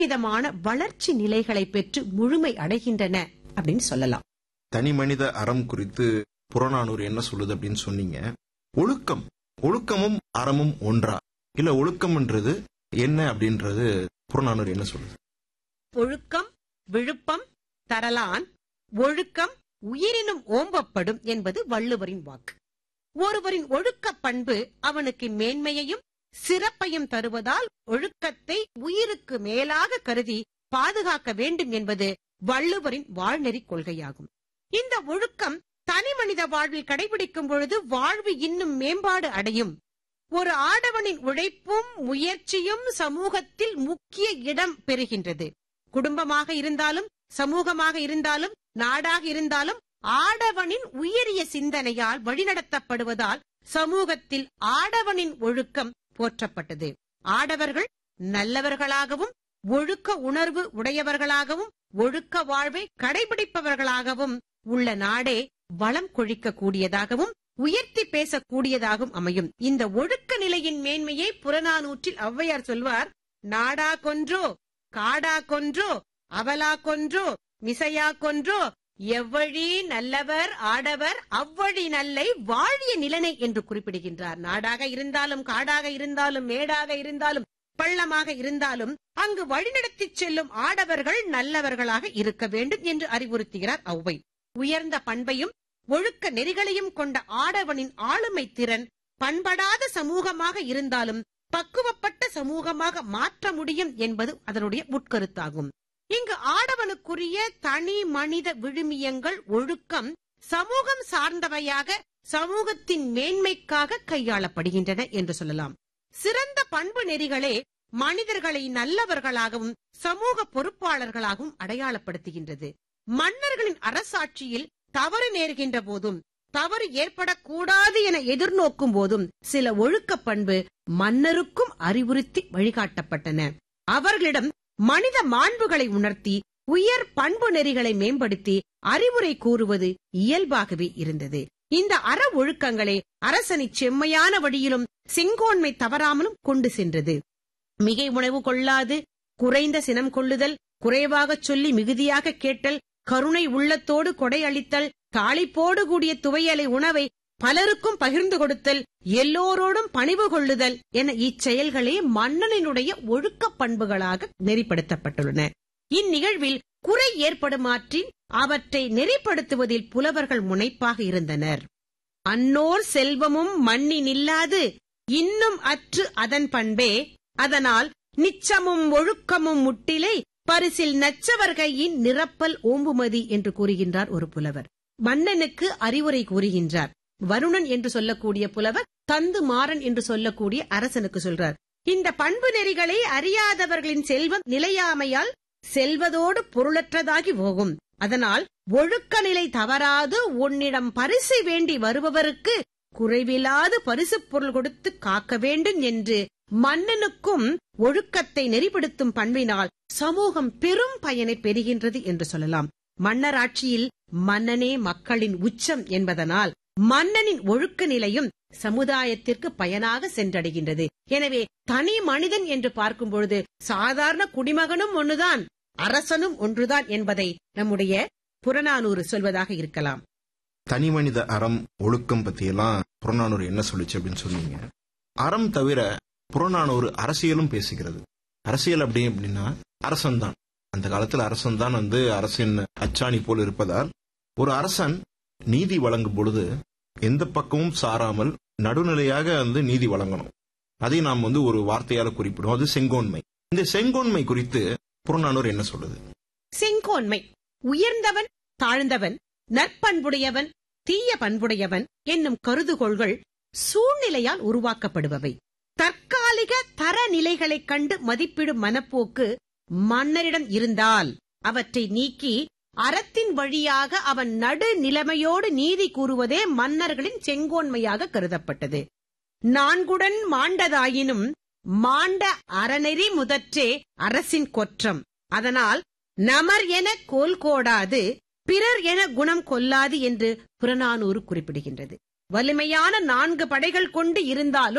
விதமான வளர்ச்சி நிலைகளை பெற்று முழுமை அடைகின்றன அப்படின்னு சொல்லலாம் தனி மனித அறம் குறித்து புறநானூறு என்ன சொல்லுது அப்படின்னு சொன்னீங்க ஒழுக்கம் ஒழுக்கமும் அறமும் ஒன்றா இல்ல ஒழுக்கம்ன்றது என்ன அப்படின்றது புறநானூறு என்ன சொல்லுது ஒழுக்கம் விழுப்பம் தரலான் ஒழுக்கம் உயிரினும் ஓம்பப்படும் என்பது வள்ளுவரின் வாக்கு ஒருவரின் ஒழுக்க பண்பு அவனுக்கு மேன்மையையும் சிறப்பையும் தருவதால் ஒழுக்கத்தை உயிருக்கு மேலாக கருதி பாதுகாக்க வேண்டும் என்பது வள்ளுவரின் வாழ்நெறி கொள்கையாகும் இந்த ஒழுக்கம் தனி மனித வாழ்வில் கடைபிடிக்கும் பொழுது வாழ்வு இன்னும் மேம்பாடு அடையும் ஒரு ஆடவனின் உழைப்பும் முயற்சியும் சமூகத்தில் முக்கிய இடம் பெறுகின்றது குடும்பமாக இருந்தாலும் சமூகமாக இருந்தாலும் நாடாக இருந்தாலும் ஆடவனின் உயரிய சிந்தனையால் வழிநடத்தப்படுவதால் சமூகத்தில் ஆடவனின் ஒழுக்கம் போற்றப்பட்டது ஆடவர்கள் நல்லவர்களாகவும் ஒழுக்க உணர்வு உடையவர்களாகவும் ஒழுக்க வாழ்வை கடைபிடிப்பவர்களாகவும் உள்ள நாடே வளம் கொழிக்க கூடியதாகவும் உயர்த்தி பேசக்கூடியதாகவும் அமையும் இந்த ஒழுக்க நிலையின் மேன்மையை புறநானூற்றில் ஔவையார் சொல்வார் நாடா கொன்றோ காடா கொன்றோ அவலா கொன்றோ மிசையா கொன்றோ எவ்வழி நல்லவர் ஆடவர் அவ்வழி நல்லை வாழிய நிலனை என்று குறிப்பிடுகின்றார் நாடாக இருந்தாலும் காடாக இருந்தாலும் மேடாக இருந்தாலும் பள்ளமாக இருந்தாலும் அங்கு வழிநடத்திச் செல்லும் ஆடவர்கள் நல்லவர்களாக இருக்க வேண்டும் என்று அறிவுறுத்துகிறார் ஔவை உயர்ந்த பண்பையும் ஒழுக்க நெறிகளையும் கொண்ட ஆடவனின் ஆளுமை திறன் பண்படாத சமூகமாக இருந்தாலும் பக்குவப்பட்ட சமூகமாக மாற்ற முடியும் என்பது அதனுடைய உட்கருத்தாகும் இங்கு ஆடவனுக்குரிய தனி மனித விழுமியங்கள் ஒழுக்கம் சமூகம் சார்ந்தவையாக சமூகத்தின் மேன்மைக்காக கையாளப்படுகின்றன என்று சொல்லலாம் சிறந்த பண்பு நெறிகளே மனிதர்களை நல்லவர்களாகவும் சமூக பொறுப்பாளர்களாகவும் அடையாளப்படுத்துகின்றது மன்னர்களின் அரசாட்சியில் தவறு நேர்கின்ற போதும் தவறு ஏற்படக்கூடாது என எதிர்நோக்கும் போதும் சில ஒழுக்க பண்பு மன்னருக்கும் அறிவுறுத்தி வழிகாட்டப்பட்டன அவர்களிடம் மனித மாண்புகளை உணர்த்தி உயர் பண்பு நெறிகளை மேம்படுத்தி அறிவுரை கூறுவது இயல்பாகவே இருந்தது இந்த அற ஒழுக்கங்களே அரசனை செம்மையான வழியிலும் செங்கோன்மை தவறாமலும் கொண்டு சென்றது மிகை உணவு கொள்ளாது குறைந்த சினம் கொள்ளுதல் குறைவாகச் சொல்லி மிகுதியாக கேட்டல் கருணை உள்ளத்தோடு கொடை அளித்தல் தாளிப்போடு கூடிய துவையலை உணவை பலருக்கும் பகிர்ந்து கொடுத்தல் எல்லோரோடும் பணிவு கொள்ளுதல் என இச்செயல்களே மன்னனினுடைய ஒழுக்க பண்புகளாக நெறிப்படுத்தப்பட்டுள்ளன இந்நிகழ்வில் குறை ஏற்படுமாற்றின் அவற்றை நெறிப்படுத்துவதில் புலவர்கள் முனைப்பாக இருந்தனர் அன்னோர் செல்வமும் மண்ணி நில்லாது இன்னும் அற்று அதன் பண்பே அதனால் நிச்சமும் ஒழுக்கமும் முட்டிலை பரிசில் நச்சவர்கையின் நிரப்பல் ஓம்புமதி என்று கூறுகின்றார் ஒரு புலவர் மன்னனுக்கு அறிவுரை கூறுகின்றார் வருணன் என்று சொல்லக்கூடிய புலவர் தந்து மாறன் என்று சொல்லக்கூடிய அரசனுக்கு சொல்றார் இந்த பண்பு நெறிகளை அறியாதவர்களின் செல்வம் நிலையாமையால் செல்வதோடு பொருளற்றதாகி போகும் அதனால் ஒழுக்க நிலை தவறாது உன்னிடம் பரிசு வேண்டி வருபவருக்கு குறைவில்லாது பரிசு பொருள் கொடுத்து காக்க வேண்டும் என்று மன்னனுக்கும் ஒழுக்கத்தை நெறிப்படுத்தும் பண்பினால் சமூகம் பெரும் பயனை பெறுகின்றது என்று சொல்லலாம் மன்னராட்சியில் மன்னனே மக்களின் உச்சம் என்பதனால் மன்னனின் ஒழுக்க நிலையும் சமுதாயத்திற்கு பயனாக சென்றடைகின்றது எனவே தனி மனிதன் என்று பார்க்கும் பொழுது சாதாரண குடிமகனும் ஒன்றுதான் அரசனும் ஒன்றுதான் என்பதை நம்முடைய புறநானூறு சொல்வதாக இருக்கலாம் தனி மனித அறம் ஒழுக்கம் பத்தியெல்லாம் புறநானூறு என்ன சொல்லுச்சு அப்படின்னு சொன்னீங்க அறம் தவிர புறநானூறு அரசியலும் பேசுகிறது அரசியல் அப்படி அப்படின்னா அரசன் தான் அந்த காலத்துல அரசன் தான் வந்து அரசின் அச்சாணி போல் இருப்பதால் ஒரு அரசன் நீதி வழங்கும் பொழுது எந்த பக்கமும் சாராமல் நடுநிலையாக வந்து நீதி வழங்கணும் அதை நாம் வந்து ஒரு வார்த்தையால குறிப்பிடுவோம் அது செங்கோன்மை இந்த செங்கோன்மை குறித்து புறநானூறு என்ன சொல்லுது செங்கோன்மை உயர்ந்தவன் தாழ்ந்தவன் நற்பண்புடையவன் தீய பண்புடையவன் என்னும் கருதுகோள்கள் சூழ்நிலையால் உருவாக்கப்படுபவை தற்காலிக தரநிலைகளைக் கண்டு மதிப்பிடும் மனப்போக்கு மன்னரிடம் இருந்தால் அவற்றை நீக்கி அறத்தின் வழியாக அவன் நடு நிலைமையோடு நீதி கூறுவதே மன்னர்களின் செங்கோன்மையாக கருதப்பட்டது நான்குடன் மாண்டதாயினும் மாண்ட அறநெறி முதற்றே அரசின் கொற்றம் அதனால் நமர் என கோல் கோடாது பிறர் என குணம் கொல்லாது என்று புறநானூறு குறிப்பிடுகின்றது வலிமையான நான்கு படைகள் கொண்டு இருந்தாலும்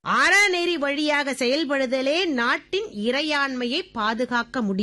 அறநெறி வழியாக செயல்படுதலே நாட்டின் இறையாண்மையை பாதுகாக்க முடியும்